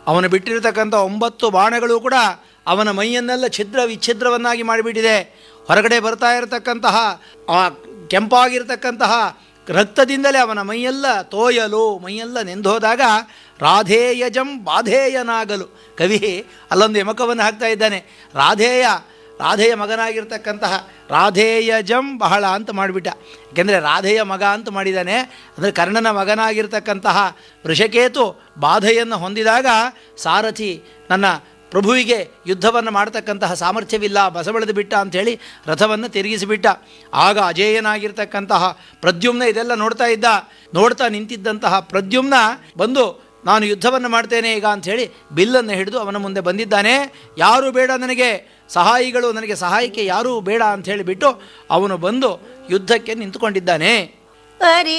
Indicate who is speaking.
Speaker 1: ಅವನು ಬಿಟ್ಟಿರತಕ್ಕಂಥ ಒಂಬತ್ತು ಬಾಣಗಳು ಕೂಡ ಅವನ ಮೈಯನ್ನೆಲ್ಲ ಛಿದ್ರ ವಿಚ್ಛಿದ್ರವನ್ನಾಗಿ ಮಾಡಿಬಿಟ್ಟಿದೆ ಹೊರಗಡೆ ಬರ್ತಾ ಇರತಕ್ಕಂತಹ ಆ ಕೆಂಪಾಗಿರ್ತಕ್ಕಂತಹ ರಕ್ತದಿಂದಲೇ ಅವನ ಮೈಯೆಲ್ಲ ತೋಯಲು ಮೈಯೆಲ್ಲ ನೆಂದೋದಾಗ ರಾಧೇಯಜಂ ಬಾಧೇಯನಾಗಲು ಕವಿ ಅಲ್ಲೊಂದು ಯಮಕವನ್ನು ಹಾಕ್ತಾ ಇದ್ದಾನೆ ರಾಧೇಯ ರಾಧೆಯ ಮಗನಾಗಿರ್ತಕ್ಕಂತಹ ರಾಧೇಯಜಂ ಬಹಳ ಅಂತ ಮಾಡಿಬಿಟ್ಟ ಯಾಕೆಂದರೆ ರಾಧೆಯ ಮಗ ಅಂತ ಮಾಡಿದ್ದಾನೆ ಅಂದರೆ ಕರ್ಣನ ಮಗನಾಗಿರ್ತಕ್ಕಂತಹ ವೃಷಕೇತು ಬಾಧೆಯನ್ನು ಹೊಂದಿದಾಗ ಸಾರಥಿ ನನ್ನ ಪ್ರಭುವಿಗೆ ಯುದ್ಧವನ್ನು ಮಾಡ್ತಕ್ಕಂತಹ ಸಾಮರ್ಥ್ಯವಿಲ್ಲ ಬಸಬಳೆದು ಬಿಟ್ಟ ಅಂಥೇಳಿ ರಥವನ್ನು ತಿರುಗಿಸಿಬಿಟ್ಟ ಆಗ ಅಜೇಯನಾಗಿರ್ತಕ್ಕಂತಹ ಪ್ರದ್ಯುಮ್ನ ಇದೆಲ್ಲ ನೋಡ್ತಾ ಇದ್ದ ನೋಡ್ತಾ ನಿಂತಿದ್ದಂತಹ ಪ್ರದ್ಯುಮ್ನ ಬಂದು ನಾನು ಯುದ್ಧವನ್ನು ಮಾಡ್ತೇನೆ ಈಗ ಅಂಥೇಳಿ ಬಿಲ್ಲನ್ನು ಹಿಡಿದು ಅವನ ಮುಂದೆ ಬಂದಿದ್ದಾನೆ ಯಾರೂ ಬೇಡ ನನಗೆ ಸಹಾಯಿಗಳು ನನಗೆ ಸಹಾಯಕ್ಕೆ ಯಾರೂ ಬೇಡ ಅಂಥೇಳಿ ಬಿಟ್ಟು ಅವನು ಬಂದು ಯುದ್ಧಕ್ಕೆ ನಿಂತುಕೊಂಡಿದ್ದಾನೆ
Speaker 2: ಪರಿ